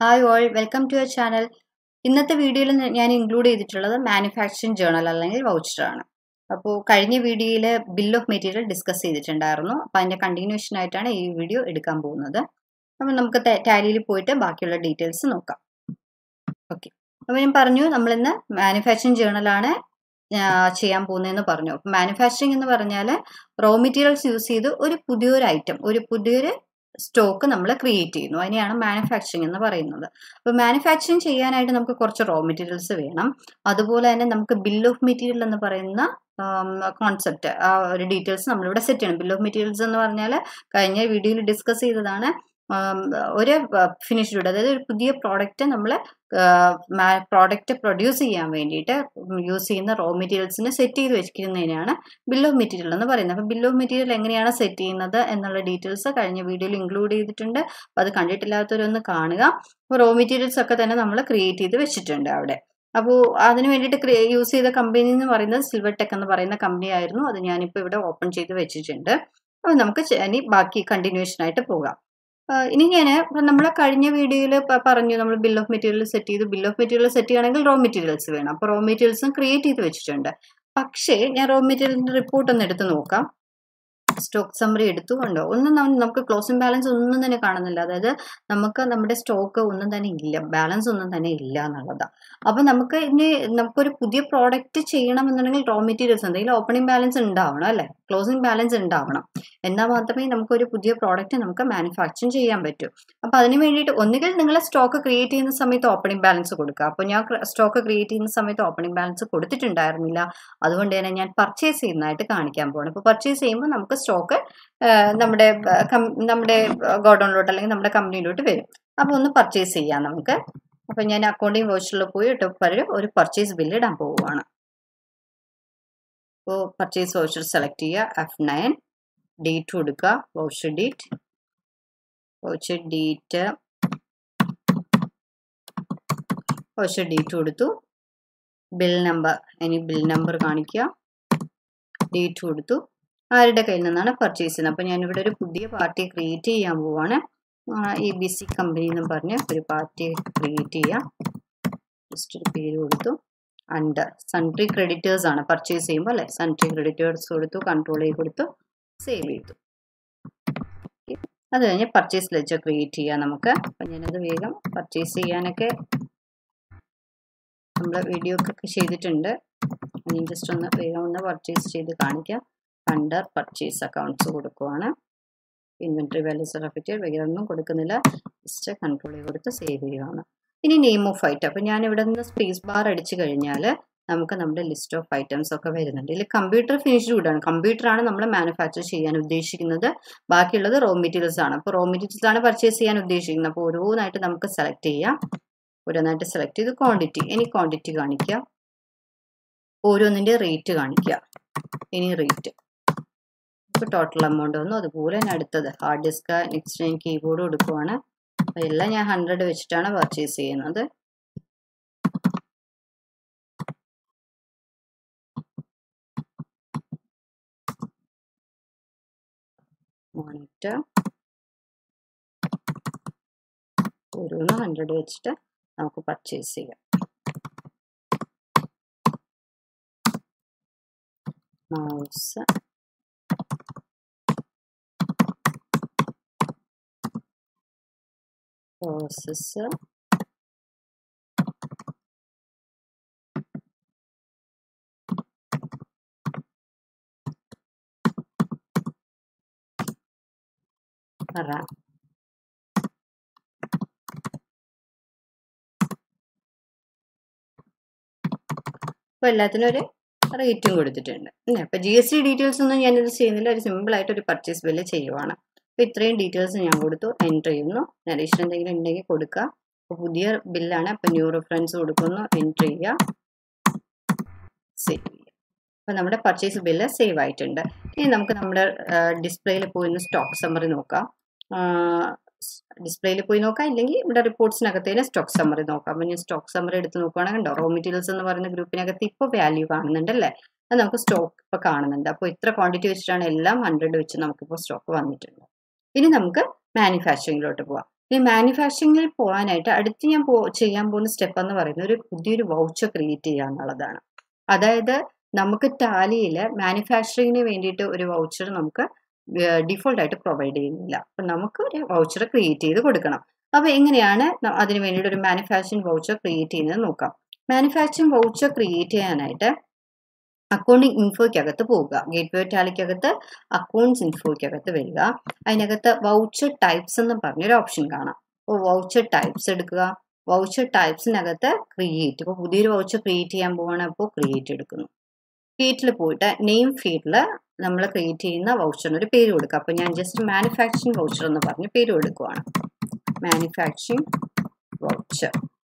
hi all welcome to your channel ഇന്നത്തെ വീഡിയോയിൽ ഞാൻ ഇൻക്ലൂഡ് ചെയ്തിട്ടുള്ളത് മാനുഫാക്ചറിങ് ജേണൽ അല്ലെങ്കിൽ വൗച്ചറാണ് അപ്പോൾ കഴിഞ്ഞ വീഡിയോയിൽ ബിൽ ഓഫ് മെറ്റീരിയൽ ഡിസ്കസ് ചെയ്തിട്ടുണ്ടായിരുന്നു അപ്പോൾ അതിൻ്റെ കണ്ടിന്യൂഷൻ ആയിട്ടാണ് ഈ വീഡിയോ എടുക്കാൻ പോകുന്നത് അപ്പോൾ നമുക്ക് ടാലിയിൽ പോയിട്ട് ബാക്കിയുള്ള ഡീറ്റെയിൽസ് നോക്കാം ഓക്കെ അപ്പോൾ ഞാൻ പറഞ്ഞു നമ്മളിന്ന് മാനുഫാക്ചറിങ് ജേണലാണ് ചെയ്യാൻ പോകുന്നതെന്ന് പറഞ്ഞു അപ്പം മാനുഫാക്ചറിങ് എന്ന് പറഞ്ഞാൽ റോ മെറ്റീരിയൽസ് യൂസ് ചെയ്ത് ഒരു പുതിയൊരു ഐറ്റം ഒരു പുതിയൊരു സ്റ്റോക്ക് നമ്മൾ ക്രിയേറ്റ് ചെയ്യുന്നു അതിനെയാണ് മാനുഫാക്ചറിങ് എന്ന് പറയുന്നത് അപ്പോൾ മാനുഫാക്ചറിങ് ചെയ്യാനായിട്ട് നമുക്ക് കുറച്ച് റോ മെറ്റീരിയൽസ് വേണം അതുപോലെ തന്നെ നമുക്ക് ബിൽ ഓഫ് മെറ്റീരിയൽ എന്ന് പറയുന്ന കോൺസെപ്റ്റ് ആ ഒരു ഡീറ്റെയിൽസ് നമ്മളിവിടെ സെറ്റ് ചെയ്യണം ബിൽ ഓഫ് മെറ്റീരിയൽസ് എന്ന് പറഞ്ഞാൽ കഴിഞ്ഞ വീഡിയോയിൽ ഡിസ്കസ് ചെയ്തതാണ് ഒരു ഫിനിഷ്ഡ് അതായത് ഒരു പുതിയ പ്രോഡക്റ്റ് നമ്മൾ പ്രോഡക്റ്റ് പ്രൊഡ്യൂസ് ചെയ്യാൻ വേണ്ടിയിട്ട് യൂസ് ചെയ്യുന്ന റോ മെറ്റീരിയൽസിനെ സെറ്റ് ചെയ്ത് വെച്ചിരിക്കുന്നതിനാണ് ബിൽ ഓഫ് മെറ്റീരിയൽ എന്ന് പറയുന്നത് അപ്പോൾ ബിൽ ഓഫ് മെറ്റീരിയൽ എങ്ങനെയാണ് സെറ്റ് ചെയ്യുന്നത് എന്നുള്ള ഡീറ്റെയിൽസ് കഴിഞ്ഞ വീഡിയോയിൽ ഇൻക്ലൂഡ് ചെയ്തിട്ടുണ്ട് അപ്പോൾ അത് കണ്ടിട്ടില്ലാത്തവരൊന്ന് കാണുക അപ്പോൾ റോ മെറ്റീരിയൽസ് ഒക്കെ തന്നെ നമ്മൾ ക്രിയേറ്റ് ചെയ്ത് വെച്ചിട്ടുണ്ട് അവിടെ അപ്പോൾ അതിന് വേണ്ടിയിട്ട് യൂസ് ചെയ്ത കമ്പനി എന്ന് പറയുന്നത് സിൽവർ ടെക് എന്ന് പറയുന്ന കമ്പനി ആയിരുന്നു അത് ഞാനിപ്പോൾ ഇവിടെ ഓപ്പൺ ചെയ്ത് വെച്ചിട്ടുണ്ട് അപ്പോൾ നമുക്ക് ഇനി ബാക്കി കണ്ടിന്യൂഷൻ ആയിട്ട് പോകാം ഇനി ഞാൻ നമ്മൾ കഴിഞ്ഞ വീഡിയോയിൽ പറഞ്ഞു നമ്മൾ ബിൽ ഓഫ് മെറ്റീരിയൽ സെറ്റ് ചെയ്തു ബിൽ ഓഫ് മെറ്റീരിയൽ സെറ്റ് ചെയ്യണമെങ്കിൽ റോ മെറ്റീരിയൽസ് വേണം അപ്പോൾ റോ മെറ്റീരിയൽസും ക്രിയേറ്റ് ചെയ്ത് വെച്ചിട്ടുണ്ട് പക്ഷേ ഞാൻ റോ മെറ്റീരിയലിൻ്റെ റിപ്പോർട്ട് ഒന്ന് എടുത്ത് നോക്കാം സ്റ്റോക്ക് സമ്മറി എടുത്തുകൊണ്ടോ ഒന്നും നമുക്ക് ക്ലോസിംഗ് ബാലൻസ് ഒന്നും തന്നെ കാണുന്നില്ല അതായത് നമുക്ക് നമ്മുടെ സ്റ്റോക്ക് ഒന്നും തന്നെ ഇല്ല ബാലൻസ് ഒന്നും തന്നെ ഇല്ല എന്നുള്ളതാണ് അപ്പം നമുക്ക് ഇനി നമുക്കൊരു പുതിയ പ്രോഡക്റ്റ് ചെയ്യണമെന്നുണ്ടെങ്കിൽ റോ മെറ്റീരിയൽസ് എന്തെങ്കിലും ഓപ്പണിംഗ് ബാലൻസ് ഉണ്ടാവണം അല്ലേ ക്ലോസിംഗ് ബാലൻസ് ഉണ്ടാവണം എന്നാൽ മാത്രമേ നമുക്കൊരു പുതിയ പ്രോഡക്റ്റ് നമുക്ക് മാനുഫാക്ചറിങ് ചെയ്യാൻ പറ്റൂ അപ്പോൾ അതിന് വേണ്ടിയിട്ട് ഒന്നുകിൽ നിങ്ങൾ സ്റ്റോക്ക് ക്രിയേറ്റ് ചെയ്യുന്ന സമയത്ത് ഓപ്പണിംഗ് ബാലൻസ് കൊടുക്കുക അപ്പോൾ ഞാൻ സ്റ്റോക്ക് ക്രിയേറ്റ് ചെയ്യുന്ന സമയത്ത് ഓപ്പണിംഗ് ബാലൻസ് കൊടുത്തിട്ടുണ്ടായിരുന്നില്ല അതുകൊണ്ട് തന്നെ ഞാൻ പർച്ചേസ് ചെയ്യുന്നതായിട്ട് കാണിക്കാൻ പോകണം അപ്പോൾ പർച്ചേസ് ചെയ്യുമ്പോൾ നമുക്ക് സ്റ്റോക്ക് നമ്മുടെ നമ്മുടെ ഗോഡൗണിലോട്ട് അല്ലെങ്കിൽ നമ്മുടെ കമ്പനിയിലോട്ട് വരും അപ്പോൾ ഒന്ന് പർച്ചേസ് ചെയ്യാം നമുക്ക് അപ്പോൾ ഞാൻ അക്കൗണ്ടിങ് വോച്ചറിൽ പോയിട്ട് പകരം ഒരു പർച്ചേസ് ബില്ല് ഇടാൻ പോവുകയാണ് അപ്പോൾ പർച്ചേസ് വോച്ചർ സെലക്ട് ചെയ്യുക എഫ് നയൻ ഡേറ്റ് കൊടുക്കുക voucher date voucher date voucher date കൊടുത്തു ബിൽ നമ്പർ ഇനി ബിൽ നമ്പർ കാണിക്കുക ഡേറ്റ് കൊടുത്തു ആരുടെ കയ്യിൽ നിന്നാണ് പർച്ചേസ് ചെയ്യുന്നത് അപ്പോൾ ഞാനിവിടെ ഒരു പുതിയ പാർട്ടി ക്രിയേറ്റ് ചെയ്യാൻ പോവാണ് എ ബി സി കമ്പനി എന്ന് പറഞ്ഞ് ഒരു പാർട്ടി ക്രിയേറ്റ് ചെയ്യാം ജസ്റ്റ് ഒരു പേര് കൊടുത്തു അണ്ടർ സൺട്രി ക്രെഡിറ്റേഴ്സ് ആണ് പർച്ചേസ് ചെയ്യുമ്പോൾ അല്ലേ സൺട്രി ക്രെഡിറ്റേഴ്സ് കൊടുത്തു കൺട്രോൾ ചെയ്ത് കൊടുത്തു സേവ് ചെയ്തു അത് കഴിഞ്ഞ് പർച്ചേസ് ലെജർ ക്രിയേറ്റ് ചെയ്യാം നമുക്ക് അപ്പം ഞാനത് വേഗം പർച്ചേസ് ചെയ്യാനൊക്കെ നമ്മൾ വീഡിയോ ഒക്കെ ചെയ്തിട്ടുണ്ട് ഞാൻ ജസ്റ്റ് ഒന്ന് വേഗം ഒന്ന് പർച്ചേസ് ചെയ്ത് കാണിക്കാം അണ്ടർ പർച്ചേസ് അക്കൗണ്ട്സ് കൊടുക്കുവാണ് ഇൻവെൻട്രി വാല്യൂ സർട്ടിഫിക്കറ്റ് വേറെ ഒന്നും കൊടുക്കുന്നില്ല ജസ്റ്റ് കൺട്രോൾ ചെയ്ത് കൊടുത്ത് സേവ് ചെയ്യുകയാണ് ഇനി നെയിം ഓഫ് ഐറ്റം അപ്പോൾ ഞാൻ ഇവിടെ നിന്ന് സ്പേസ് ബാർ അടിച്ചു കഴിഞ്ഞാൽ നമുക്ക് നമ്മുടെ ലിസ്റ്റ് ഓഫ് ഐറ്റംസ് ഒക്കെ വരുന്നുണ്ട് ഇതിൽ കമ്പ്യൂട്ടർ ഫിനിഷ്ഡ് ഗുഡാണ് കമ്പ്യൂട്ടറാണ് നമ്മൾ മാനുഫാക്ചർ ചെയ്യാൻ ഉദ്ദേശിക്കുന്നത് ബാക്കിയുള്ളത് റോ മെറ്റീരിയൽസ് ആണ് അപ്പോൾ റോ മെറ്റീരിയൽസ് ആണ് പർച്ചേസ് ചെയ്യാൻ ഉദ്ദേശിക്കുന്നത് അപ്പോൾ ഓരോന്നായിട്ട് നമുക്ക് സെലക്ട് ചെയ്യാം ഓരോന്നായിട്ട് സെലക്ട് ചെയ്ത് ക്വാണ്ടിറ്റി ഇനി ക്വാണ്ടിറ്റി കാണിക്കുക ഓരോന്നിൻ്റെ റേറ്റ് കാണിക്കുക ഇനി റേറ്റ് ഇപ്പോൾ ടോട്ടൽ എമൗണ്ട് വന്നു അതുപോലെ തന്നെ അടുത്തത് ഹാർഡ് ഡിസ്ക് നെക്സ്റ്റ് ഞാൻ കീബോർഡ് കൊടുക്കുവാണ് എല്ലാം ഞാൻ ഹൺഡ്രഡ് വെച്ചിട്ടാണ് പർച്ചേസ് ചെയ്യുന്നത് മോണിറ്റർ ഓരോന്ന് ഹൺഡ്രഡ് വെച്ചിട്ട് നമുക്ക് പർച്ചേസ് ചെയ്യാം മൗസ് പ്രോസസ്സർ റാം അപ്പോൾ എല്ലാത്തിനും ഒരു റേറ്റും കൊടുത്തിട്ടുണ്ട് അപ്പോൾ ജി എസ് ടി ഡീറ്റെയിൽസ് ഒന്നും ഞാനിത് ചെയ്യുന്നില്ല ഒരു സിമ്പിളായിട്ട് ഒരു പർച്ചേസ് ബില്ല് ചെയ്യുവാണ് അപ്പോൾ ഇത്രയും ഡീറ്റെയിൽസ് ഞാൻ കൊടുത്തു എൻറ്റർ ചെയ്യുന്നു നരേഷൻ എന്തെങ്കിലും ഉണ്ടെങ്കിൽ കൊടുക്കുക അപ്പോൾ പുതിയ ബില്ലാണ് അപ്പോൾ ന്യൂ റെഫറൻസ് കൊടുക്കുന്നു എൻറ്റർ ചെയ്യുക സേവ് ചെയ്യുക അപ്പോൾ നമ്മുടെ പർച്ചേസ് ബില്ല് സേവ് ആയിട്ടുണ്ട് ഇനി നമുക്ക് നമ്മുടെ ഡിസ്പ്ലേയിൽ പോയി സ്റ്റോക്ക് സമ്മറി നോക്കാം ഡിസ്പ്ലേയിൽ പോയി നോക്കാം ഇല്ലെങ്കിൽ ഇവിടെ റിപ്പോർട്ട്സിനകത്തേന് സ്റ്റോക്ക് സമ്മറി നോക്കാം അപ്പോൾ ഞാൻ സ്റ്റോക്ക് സമ്മറി എടുത്ത് നോക്കുകയാണെങ്കിൽ ഉണ്ടോ റോ മെറ്റീരിയൽസ് എന്ന് പറയുന്ന ഗ്രൂപ്പിനകത്ത് ഇപ്പോൾ വാല്യൂ കാണുന്നുണ്ട് അല്ലേ അത് നമുക്ക് സ്റ്റോക്ക് ഇപ്പോൾ കാണുന്നുണ്ട് അപ്പോൾ ഇത്ര ക്വാണ്ടിറ്റി വെച്ചിട്ടാണ് എല്ലാം ഹൺഡ്രഡ് വെച്ച് നമുക്കിപ്പോൾ സ്റ്റോക്ക് വന്നിട്ടുണ്ട് ഇനി നമുക്ക് മാനുഫാക്ചറിങ്ങിലോട്ട് പോവാം ഈ മാനുഫാക്ചറിങ്ങിൽ പോകാനായിട്ട് അടുത്ത് ഞാൻ പോ ചെയ്യാൻ പോകുന്ന സ്റ്റെപ്പ് എന്ന് പറയുന്നത് ഒരു പുതിയൊരു വൗച്ചർ ക്രിയേറ്റ് ചെയ്യുക എന്നുള്ളതാണ് അതായത് നമുക്ക് ടാലിയിൽ മാനുഫാക്ചറിങ്ങിന് വേണ്ടിയിട്ട് ഒരു വൗച്ചർ നമുക്ക് ഡിഫോൾട്ട് ആയിട്ട് പ്രൊവൈഡ് ചെയ്യുന്നില്ല അപ്പം നമുക്ക് ഒരു വൗച്ചർ ക്രിയേറ്റ് ചെയ്ത് കൊടുക്കണം അപ്പോൾ എങ്ങനെയാണ് ന- അതിന് വേണ്ടിയിട്ട് ഒരു മാനുഫാക്ചറിങ് വൗച്ചർ ക്രിയേറ്റ് ചെയ്യുന്നത് നോക്കാം മാനുഫാക്ചറിങ് വൗച്ചർ ക്രിയേറ്റ് ചെയ്യാനായിട്ട് അക്കൗണ്ടിങ് ഇൻഫോയ്ക്കകത്ത് പോവുക ഗേറ്റ് വേ ടാലിക്കകത്ത് അക്കൗണ്ട്സ് ഇൻഫോയ്ക്കകത്ത് വരിക അതിനകത്ത് വൗച്ചർ ടൈപ്സ് എന്ന് പറഞ്ഞൊരു ഓപ്ഷൻ കാണാം അപ്പോൾ വൗച്ചർ ടൈപ്സ് എടുക്കുക വൗച്ചർ ടൈപ്സിനകത്ത് ക്രിയേറ്റ് ഇപ്പോൾ പുതിയൊരു വൗച്ചർ ക്രിയേറ്റ് ചെയ്യാൻ പോവാണ് അപ്പോൾ ക്രിയേറ്റ് എടുക്കുന്നു ക്രിയേറ്റിൽ പോയിട്ട് നെയിം ഫീൽഡിൽ നമ്മൾ ക്രിയേറ്റ് ചെയ്യുന്ന വൗച്ചറിന് ഒരു പേര് കൊടുക്കുക അപ്പോൾ ഞാൻ ജസ്റ്റ് മാനുഫാക്ചറിങ് വൗച്ചർ എന്ന് പറഞ്ഞ് പേര് കൊടുക്കുവാണ് മാനുഫാക്ചറിങ് വൗച്ചർ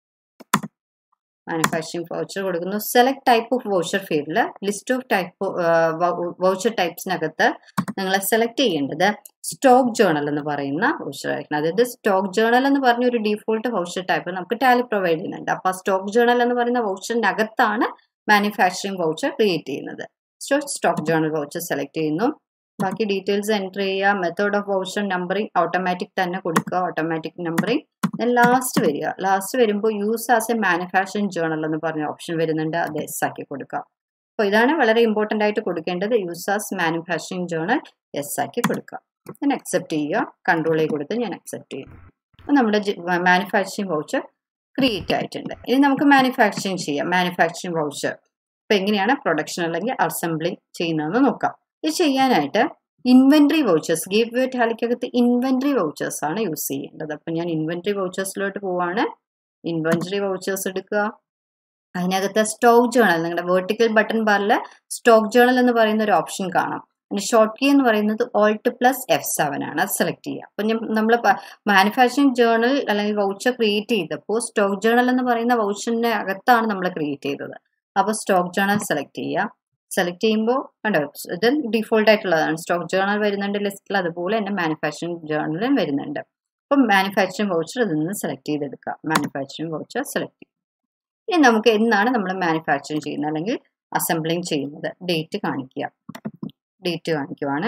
മാനുഫാക്ചറിങ് വൗച്ചർ കൊടുക്കുന്നു സെലക്ട് ടൈപ്പ് ഓഫ് വൗച്ചർ ഫീൽഡിൽ ലിസ്റ്റ് ഓഫ് ടൈപ്പ് വൗച്ചർ ടൈപ്സിനകത്ത് നിങ്ങൾ സെലക്ട് ചെയ്യേണ്ടത് സ്റ്റോക്ക് ജേണൽ എന്ന് പറയുന്ന വൗച്ചർ ആയിരിക്കണം അതായത് സ്റ്റോക്ക് ജേണൽ എന്ന് പറഞ്ഞ ഒരു ഡിഫോൾട്ട് വൗച്ചർ ടൈപ്പ് നമുക്ക് ടാലി പ്രൊവൈഡ് ചെയ്യുന്നുണ്ട് അപ്പോൾ ആ സ്റ്റോക്ക് ജേണൽ എന്ന് പറയുന്ന വൗച്ചറിനകത്താണ് മാനുഫാക്ചറിങ് വൗച്ചർ ക്രിയേറ്റ് ചെയ്യുന്നത് so stock journal voucher select ചെയ്യുന്നു ബാക്കി ഡീറ്റെയിൽസ് എൻ്റർ ചെയ്യുക method of voucher numbering automatic തന്നെ കൊടുക്കുക ഓട്ടോമാറ്റിക് നമ്പറിങ് ലാസ്റ്റ് വരിക ലാസ്റ്റ് വരുമ്പോൾ use as a manufacturing journal എന്ന് പറഞ്ഞ ഓപ്ഷൻ വരുന്നുണ്ട് അത് എസ് ആക്കി കൊടുക്കുക അപ്പോൾ ഇതാണ് വളരെ ഇമ്പോർട്ടൻ്റ് ആയിട്ട് കൊടുക്കേണ്ടത് use as manufacturing journal yes ആക്കി കൊടുക്കുക ഞാൻ അക്സെപ്റ്റ് ചെയ്യുക കൺട്രോൾ ചെയ്ത് കൊടുത്ത് ഞാൻ അക്സെപ്റ്റ് ചെയ്യും അപ്പോൾ നമ്മുടെ മാനുഫാക്ചറിങ് വൗച്ചർ ക്രിയേറ്റ് ആയിട്ടുണ്ട് ഇനി നമുക്ക് മാനുഫാക്ചറിങ് ചെയ്യാം മാനുഫാക്ചറിങ് വൗച്ചർ അപ്പോൾ എങ്ങനെയാണ് പ്രൊഡക്ഷൻ അല്ലെങ്കിൽ അസംബ്ലിങ് ചെയ്യുന്നതെന്ന് നോക്കാം ഇത് ചെയ്യാനായിട്ട് ഇൻവെന്ററി വൗച്ചേഴ്സ് ഗേറ്റ് വേ ടാലിക്കകത്ത് ഇൻവെന്ററി വൗച്ചേഴ്സ് ആണ് യൂസ് ചെയ്യേണ്ടത് അപ്പം ഞാൻ ഇൻവെന്ററി വൗച്ചേഴ്സിലോട്ട് പോവാണ് ഇൻവെന്ററി വൗച്ചേഴ്സ് എടുക്കുക അതിനകത്ത് സ്റ്റോക്ക് ജേണൽ നിങ്ങളുടെ വേർട്ടിക്കൽ ബട്ടൺ ബാറിൽ സ്റ്റോക്ക് ജേണൽ എന്ന് പറയുന്ന ഒരു ഓപ്ഷൻ കാണാം അതിന്റെ ഷോർട്ട് കീ എന്ന് പറയുന്നത് ഓൾട്ട് പ്ലസ് എഫ് സെവൻ ആണ് അത് സെലക്ട് ചെയ്യുക അപ്പം ഞാൻ നമ്മൾ മാനുഫാക്ചറിങ് ജേണൽ അല്ലെങ്കിൽ വൗച്ചർ ക്രിയേറ്റ് ചെയ്തപ്പോൾ സ്റ്റോക്ക് ജേണൽ എന്ന് പറയുന്ന വൗച്ചറിന്റെ അകത്താണ് നമ്മൾ ക്രിയേറ്റ് ചെയ്തത് അപ്പോൾ സ്റ്റോക്ക് ജേണൽ സെലക്ട് ചെയ്യുക സെലക്ട് ചെയ്യുമ്പോൾ കണ്ടോ ഇത് ഡിഫോൾട്ട് ആയിട്ടുള്ളതാണ് സ്റ്റോക്ക് ജേണൽ വരുന്നുണ്ട് ലിസ്റ്റിൽ അതുപോലെ തന്നെ മാനുഫാക്ചറിങ് ജേണലും വരുന്നുണ്ട് അപ്പം മാനുഫാക്ചറിങ് വൗച്ചർ ഇതിൽ നിന്ന് സെലക്ട് ചെയ്തെടുക്കുക മാനുഫാക്ചറിങ് വൗച്ചർ സെലക്ട് ചെയ്യും ഇനി നമുക്ക് എന്നാണ് നമ്മൾ മാനുഫാക്ചറിങ് ചെയ്യുന്നത് അല്ലെങ്കിൽ അസംബ്ലിങ് ചെയ്യുന്നത് ഡേറ്റ് കാണിക്കുക ഡേറ്റ് കാണിക്കുവാണ്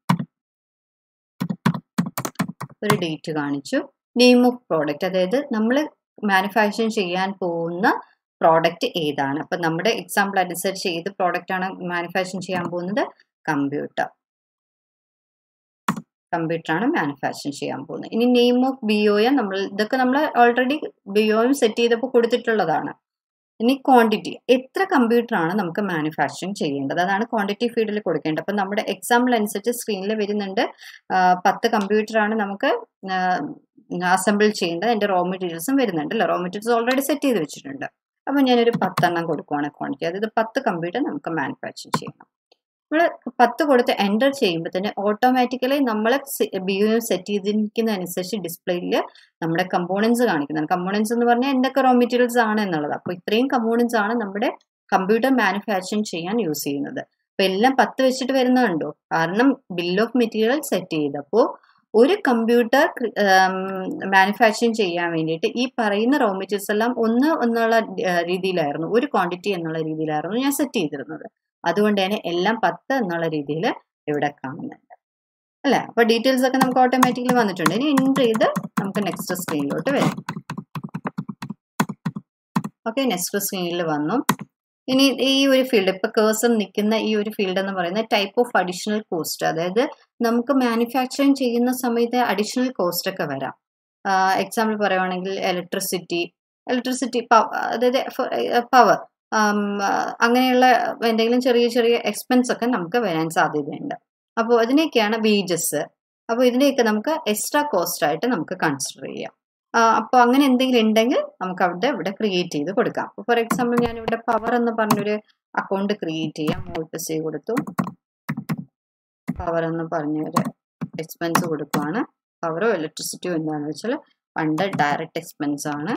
ഒരു ഡേറ്റ് കാണിച്ചു നെയിം ഓഫ് പ്രോഡക്റ്റ് അതായത് നമ്മൾ മാനുഫാക്ചറിങ് ചെയ്യാൻ പോകുന്ന പ്രോഡക്റ്റ് ഏതാണ് അപ്പം നമ്മുടെ എക്സാമ്പിൾ അനുസരിച്ച് ഏത് പ്രോഡക്റ്റ് ആണ് മാനുഫാക്ചറിങ് ചെയ്യാൻ പോകുന്നത് കമ്പ്യൂട്ടർ കമ്പ്യൂട്ടറാണ് മാനുഫാക്ചറിങ് ചെയ്യാൻ പോകുന്നത് ഇനി name of B O M നമ്മൾ ഇതൊക്കെ നമ്മൾ already B O M set ചെയ്തപ്പോൾ കൊടുത്തിട്ടുള്ളതാണ് ഇനി ക്വാണ്ടിറ്റി എത്ര കമ്പ്യൂട്ടറാണ് നമുക്ക് മാനുഫാക്ചറിങ് ചെയ്യേണ്ടത് അതാണ് ക്വാണ്ടിറ്റി ഫീൽഡിൽ കൊടുക്കേണ്ടത് അപ്പം നമ്മുടെ എക്സാമ്പിൾ അനുസരിച്ച് സ്ക്രീനിൽ വരുന്നുണ്ട് പത്ത് കമ്പ്യൂട്ടറാണ് നമുക്ക് അസംബിൾ ചെയ്യേണ്ടത് അതിൻ്റെ റോ മെറ്റീരിയൽസും വരുന്നുണ്ട് അല്ലേ റോ മെറ്റീരിയൽസ് ഓൾറെഡി സെറ്റ് ചെയ്ത് വെച്ചിട്ടുണ്ട് അപ്പം ഞാനൊരു പത്തെണ്ണം കൊടുക്കുവാണ് ക്വാണ്ടിറ്റി അതായത് പത്ത് കമ്പ്യൂട്ടർ നമുക്ക് മാനുഫാക്ചർ ചെയ്യണം നമ്മൾ പത്ത് കൊടുത്ത് എൻ്റർ ചെയ്യുമ്പോൾ തന്നെ ഓട്ടോമാറ്റിക്കലി നമ്മൾ ബി യു സെറ്റ് ചെയ്തിരിക്കുന്നതനുസരിച്ച് ഡിസ്പ്ലേയിൽ നമ്മുടെ കമ്പോണൻസ് കാണിക്കുന്നത് കമ്പോണൻസ് എന്ന് പറഞ്ഞാൽ എന്തൊക്കെ റോ മെറ്റീരിയൽസ് ആണ് എന്നുള്ളത് അപ്പോൾ ഇത്രയും കമ്പോണൻസ് ആണ് നമ്മുടെ കമ്പ്യൂട്ടർ മാനുഫാക്ചറിങ് ചെയ്യാൻ യൂസ് ചെയ്യുന്നത് അപ്പോൾ എല്ലാം പത്ത് വെച്ചിട്ട് വരുന്നുണ്ടോ കാരണം ബിൽ ഓഫ് മെറ്റീരിയൽ സെറ്റ് ചെയ്തപ്പോൾ ഒരു കമ്പ്യൂട്ടർ മാനുഫാക്ചറിങ് ചെയ്യാൻ വേണ്ടിയിട്ട് ഈ പറയുന്ന റോ മെറ്റീരിയൽസ് എല്ലാം ഒന്ന് എന്നുള്ള രീതിയിലായിരുന്നു ഒരു ക്വാണ്ടിറ്റി എന്നുള്ള രീതിയിലായിരുന്നു ഞാൻ സെറ്റ് ചെയ്തിരുന്നത് അതുകൊണ്ട് തന്നെ എല്ലാം പത്ത് എന്നുള്ള രീതിയിൽ ഇവിടെ കാണുന്നുണ്ട് അല്ലേ അപ്പോൾ ഡീറ്റെയിൽസ് ഒക്കെ നമുക്ക് ഓട്ടോമാറ്റിക്കലി വന്നിട്ടുണ്ട് ഇനി എൻ്റർ ചെയ്ത് നമുക്ക് നെക്സ്റ്റ് സ്ക്രീനിലോട്ട് വരാം ഓക്കെ നെക്സ്റ്റ് സ്ക്രീനിൽ വന്നു ഇനി ഈ ഒരു ഫീൽഡ് ഇപ്പൊ കേഴ്സർ നിൽക്കുന്ന ഈ ഒരു ഫീൽഡ് എന്ന് പറയുന്നത് ടൈപ്പ് ഓഫ് അഡീഷണൽ കോസ്റ്റ് അതായത് നമുക്ക് മാനുഫാക്ചറിങ് ചെയ്യുന്ന സമയത്ത് അഡീഷണൽ കോസ്റ്റ് ഒക്കെ വരാം എക്സാമ്പിൾ പറയുവാണെങ്കിൽ ഇലക്ട്രിസിറ്റി ഇലക്ട്രിസിറ്റി അതായത് പവർ അങ്ങനെയുള്ള എന്തെങ്കിലും ചെറിയ ചെറിയ എക്സ്പെൻസ് ഒക്കെ നമുക്ക് വരാൻ സാധ്യതയുണ്ട് അപ്പോൾ അതിനെയൊക്കെയാണ് വേജസ് അപ്പോൾ ഇതിനെയൊക്കെ നമുക്ക് എക്സ്ട്രാ കോസ്റ്റ് ആയിട്ട് നമുക്ക് കൺസിഡർ ചെയ്യാം അപ്പോൾ അങ്ങനെ എന്തെങ്കിലും ഉണ്ടെങ്കിൽ നമുക്ക് അവിടെ ഇവിടെ ക്രിയേറ്റ് ചെയ്ത് കൊടുക്കാം ഫോർ എക്സാമ്പിൾ ഞാൻ ഇവിടെ പവർ എന്ന് പറഞ്ഞൊരു അക്കൗണ്ട് ക്രിയേറ്റ് ചെയ്യാം മോൾപ്പസ് കൊടുത്തു പവർ എന്ന് പറഞ്ഞൊരു എക്സ്പെൻസ് കൊടുക്കുവാണ് പവറോ ഇലക്ട്രിസിറ്റിയോ എന്താണെന്ന് വെച്ചാൽ പണ്ട് ഡയറക്റ്റ് എക്സ്പെൻസ് ആണ്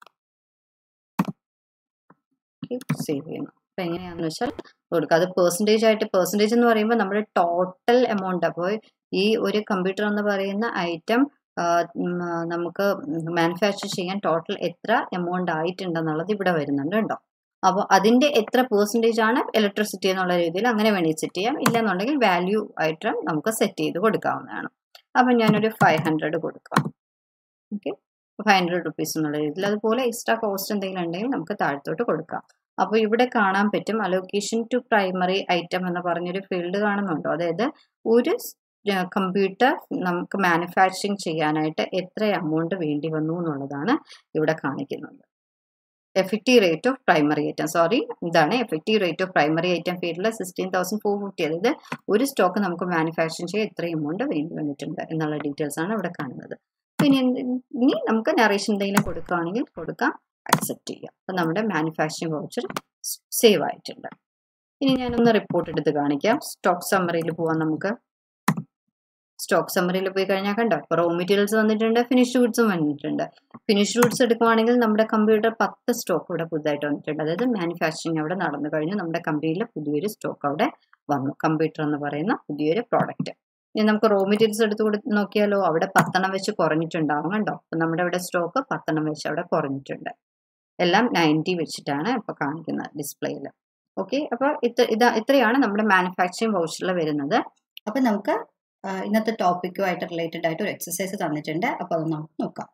സേവ് ചെയ്യുന്നു അപ്പം എങ്ങനെയാണെന്ന് വെച്ചാൽ കൊടുക്കുക അത് പെർസെൻറ്റേജ് ആയിട്ട് പെർസെൻറ്റേജ് എന്ന് പറയുമ്പോൾ നമ്മുടെ ടോട്ടൽ എമൗണ്ട് അപ്പോൾ ഈ ഒരു കമ്പ്യൂട്ടർ എന്ന് പറയുന്ന ഐറ്റം നമുക്ക് മാനുഫാക്ചർ ചെയ്യാൻ ടോട്ടൽ എത്ര എമൗണ്ട് ആയിട്ടുണ്ടെന്നുള്ളത് ഇവിടെ വരുന്നുണ്ട് കേട്ടോ അപ്പോൾ അതിൻ്റെ എത്ര പെർസെൻറ്റേജ് ആണ് ഇലക്ട്രിസിറ്റി എന്നുള്ള രീതിയിൽ അങ്ങനെ വേണമെങ്കിൽ സെറ്റ് ചെയ്യാം ഇല്ലെന്നുണ്ടെങ്കിൽ വാല്യൂ ആയിട്ട് നമുക്ക് സെറ്റ് ചെയ്ത് കൊടുക്കാവുന്നതാണ് അപ്പം ഞാനൊരു ഫൈവ് ഹൺഡ്രഡ് കൊടുക്കാം ഓക്കെ ഫൈവ് ഹൺഡ്രഡ് റുപ്പീസ് എന്നുള്ള രീതിയിൽ അതുപോലെ എക്സ്ട്രാ കോസ്റ്റ് എന്തെങ്കിലും ഉണ്ടെങ്കിൽ നമുക്ക് താഴത്തോട്ട് കൊടുക്കാം അപ്പോൾ ഇവിടെ കാണാൻ പറ്റും അലോക്കേഷൻ ടു പ്രൈമറി ഐറ്റം എന്ന് പറഞ്ഞൊരു ഫീൽഡ് കാണുന്നുണ്ടോ അതായത് ഒരു കമ്പ്യൂട്ടർ നമുക്ക് മാനുഫാക്ചറിങ് ചെയ്യാനായിട്ട് എത്ര എമൗണ്ട് വേണ്ടി വന്നു എന്നുള്ളതാണ് ഇവിടെ കാണിക്കുന്നത് effective rate of primary item sorry ഇതാണ് effective rate of primary item ഫീൽഡിൽ സിക്സ്റ്റീൻ തൗസൻഡ് ഫോർ ഫിഫ്റ്റി അതായത് ഒരു സ്റ്റോക്ക് നമുക്ക് മാനുഫാക്ചറിങ് ചെയ്യാൻ എത്ര എമൗണ്ട് വേണ്ടി വന്നിട്ടുണ്ട് എന്നുള്ള ഡീറ്റെയിൽസ് ആണ് ഇവിടെ കാണുന്നത് പിന്നെ ഇനി നമുക്ക് നറേഷൻ എന്തെങ്കിലും കൊടുക്കുകയാണെങ്കിൽ കൊടുക്കാം അക്സെപ്റ്റ് ചെയ്യാം അപ്പം നമ്മുടെ മാനുഫാക്ചറിങ് വൗച്ചർ സേവ് ആയിട്ടുണ്ട് ഇനി ഞാനൊന്ന് റിപ്പോർട്ട് എടുത്ത് കാണിക്കാം സ്റ്റോക്ക് സമ്മറിയിൽ പോവാം നമുക്ക് സ്റ്റോക്ക് സമ്മറിയിൽ പോയി കഴിഞ്ഞാൽ കണ്ടോ ഇപ്പോൾ റോ മെറ്റീരിയൽസ് വന്നിട്ടുണ്ട് ഫിനിഷ് ഗുഡ്സും വന്നിട്ടുണ്ട് ഫിനിഷ് ഗുഡ്സ് എടുക്കുവാണെങ്കിൽ നമ്മുടെ കമ്പ്യൂട്ടർ പത്ത് സ്റ്റോക്ക് ഇവിടെ പുതുതായിട്ട് വന്നിട്ടുണ്ട് അതായത് മാനുഫാക്ചറിങ് അവിടെ നടന്നു കഴിഞ്ഞു നമ്മുടെ കമ്പനിയിൽ പുതിയൊരു സ്റ്റോക്ക് അവിടെ വന്നു കമ്പ്യൂട്ടർ എന്ന് പറയുന്ന പുതിയൊരു പ്രോഡക്റ്റ് ഇനി നമുക്ക് റോ മെറ്റീരിയൽസ് എടുത്ത് കൊടു നോക്കിയാലോ അവിടെ പത്തെണ്ണം വെച്ച് കുറഞ്ഞിട്ടുണ്ടാവും കണ്ടോ അപ്പം നമ്മുടെ ഇവിടെ സ്റ്റോക്ക് പത്തെണ്ണം വെച്ച് അവിടെ കുറഞ്ഞിട്ടുണ്ട് എല്ലാം നയൻറ്റി വെച്ചിട്ടാണ് ഇപ്പോൾ കാണിക്കുന്നത് ഡിസ്പ്ലേയിൽ ഓക്കെ അപ്പോൾ ഇത്ര ഇതാ ഇത്രയാണ് നമ്മുടെ മാനുഫാക്ചറിങ് വൗച്ചറിൽ വരുന്നത് അപ്പം നമുക്ക് ഇന്നത്തെ ടോപ്പിക്കുമായിട്ട് റിലേറ്റഡ് ആയിട്ട് ഒരു എക്സസൈസ് തന്നിട്ടുണ്ട് അപ്പോൾ അത് നമുക്ക് നോക്കാം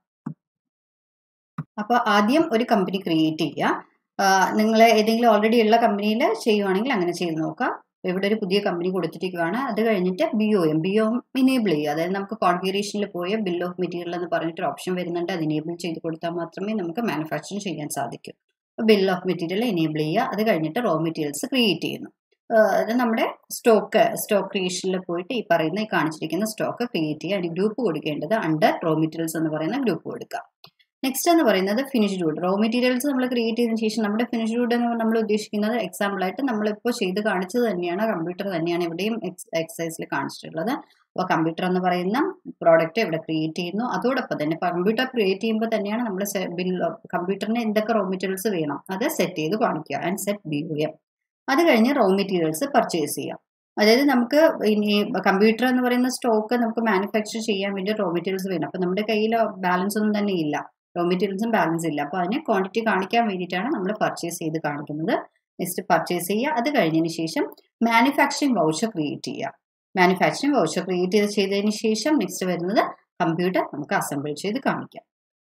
അപ്പോൾ ആദ്യം ഒരു കമ്പനി ക്രിയേറ്റ് ചെയ്യുക നിങ്ങൾ ഏതെങ്കിലും ഓൾറെഡി ഉള്ള കമ്പനിയിൽ ചെയ്യുവാണെങ്കിൽ അങ്ങനെ ചെയ്ത് നോക്കാം ഇവിടെ ഒരു പുതിയ കമ്പനി കൊടുത്തിരിക്കുകയാണ് അത് കഴിഞ്ഞിട്ട് B O M B O M enable ചെയ്യുക അതായത് നമുക്ക് കോൺഫിഗറേഷനിൽ പോയ ബിൽ ഓഫ് മെറ്റീരിയൽ എന്ന് പറഞ്ഞിട്ട് ഓപ്ഷൻ വരുന്നുണ്ട് അത് ഇനേബിൾ ചെയ്ത് കൊടുത്താൽ മാത്രമേ നമുക്ക് മാനുഫാക്ചറിങ് ചെയ്യാൻ സാധിക്കൂ ബിൽ ഓഫ് മെറ്റീരിയൽ എനേബിൾ ചെയ്യുക അത് കഴിഞ്ഞിട്ട് റോ മെറ്റീരിയൽസ് ക്രിയേറ്റ് ചെയ്യുന്നു അത് നമ്മുടെ സ്റ്റോക്ക് സ്റ്റോക്ക് ക്രിയേഷനിൽ പോയിട്ട് ഈ പറയുന്ന ഈ കാണിച്ചിരിക്കുന്ന സ്റ്റോക്ക് ക്രിയേറ്റ് ചെയ്യുക അതിന് ഗ്രൂപ്പ് കൊടുക്കേണ്ടത് അണ്ടർ റോ മെറ്റീരിയൽസ് എന്ന് പറയുന്ന ഗ്രൂപ്പ് കൊടുക്കുക നെക്സ്റ്റ് എന്ന് പറയുന്നത് ഫിനിഷ് വുഡ് റോ മെറ്റീരിയൽസ് നമ്മൾ ക്രിയേറ്റ് ചെയ്തതിനു ശേഷം നമ്മുടെ ഫിനിഷ് വുഡ് എന്ന് നമ്മൾ ഉദ്ദേശിക്കുന്നത് എക്സാമ്പിളായിട്ട് നമ്മളിപ്പോൾ ചെയ്ത് കാണിച്ചത് തന്നെയാണ് കമ്പ്യൂട്ടർ തന്നെയാണ് ഇവിടെയും എക്സസൈസിൽ കാണിച്ചിട്ടുള്ളത് അപ്പോൾ കമ്പ്യൂട്ടർ എന്ന് പറയുന്ന പ്രോഡക്റ്റ് ഇവിടെ ക്രിയേറ്റ് ചെയ്യുന്നു അതോടൊപ്പം തന്നെ കമ്പ്യൂട്ടർ ക്രിയേറ്റ് ചെയ്യുമ്പോൾ തന്നെയാണ് നമ്മൾ ബിൽ കമ്പ്യൂട്ടറിന് എന്തൊക്കെ റോ മെറ്റീരിയൽസ് വേണം അത് സെറ്റ് ചെയ്ത് കാണിക്കുക and set B O M അത് കഴിഞ്ഞ് റോ മെറ്റീരിയൽസ് പർച്ചേസ് ചെയ്യാം അതായത് നമുക്ക് ഇനി കമ്പ്യൂട്ടർ എന്ന് പറയുന്ന സ്റ്റോക്ക് നമുക്ക് മാനുഫാക്ചർ ചെയ്യാൻ വേണ്ടി റോ മെറ്റീരിയൽസ് വേണം അപ്പം നമ്മുടെ കയ്യിൽ ബാലൻസ് ഒന്നും തന്നെ ഇല്ല റോ മെറ്റീരിയൽസും ബാലൻസ് ഇല്ല അപ്പോൾ അതിനെ ക്വാണ്ടിറ്റി കാണിക്കാൻ വേണ്ടിയിട്ടാണ് നമ്മൾ പർച്ചേസ് ചെയ്ത് കാണിക്കുന്നത് നെക്സ്റ്റ് പർച്ചേസ് ചെയ്യുക അത് കഴിഞ്ഞതിന് ശേഷം മാനുഫാക്ചറിങ് വൗച്ചർ ക്രിയേറ്റ് ചെയ്യുക മാനുഫാക്ചറിങ് വൗച്ചർ ക്രിയേറ്റ് ചെയ്ത് ചെയ്തതിന് ശേഷം നെക്സ്റ്റ് വരുന്നത് കമ്പ്യൂട്ടർ നമുക്ക് അസംബിൾ ചെയ്ത് കാണിക്കാം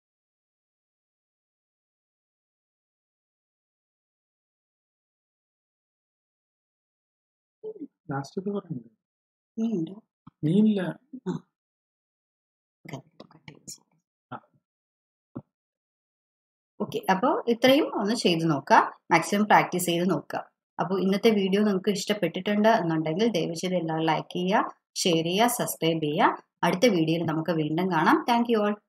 ലാസ്റ്റ് ഇത് പറയുന്നത് ഇനിയുണ്ടോ നീല്ല ഓക്കെ അപ്പോൾ ഇത്രയും ഒന്ന് ചെയ്ത് നോക്കുക മാക്സിമം പ്രാക്ടീസ് ചെയ്ത് നോക്കുക അപ്പോൾ ഇന്നത്തെ വീഡിയോ നിങ്ങൾക്ക് ഇഷ്ടപ്പെട്ടിട്ടുണ്ട് എന്നുണ്ടെങ്കിൽ ദയവ് ചെയ്ത് എല്ലാവരും ലൈക്ക് ചെയ്യുക ഷെയർ ചെയ്യുക സബ്സ്ക്രൈബ് ചെയ്യുക അടുത്ത വീഡിയോയിൽ നമുക്ക് വീണ്ടും കാണാം താങ്ക് യു ഓൾ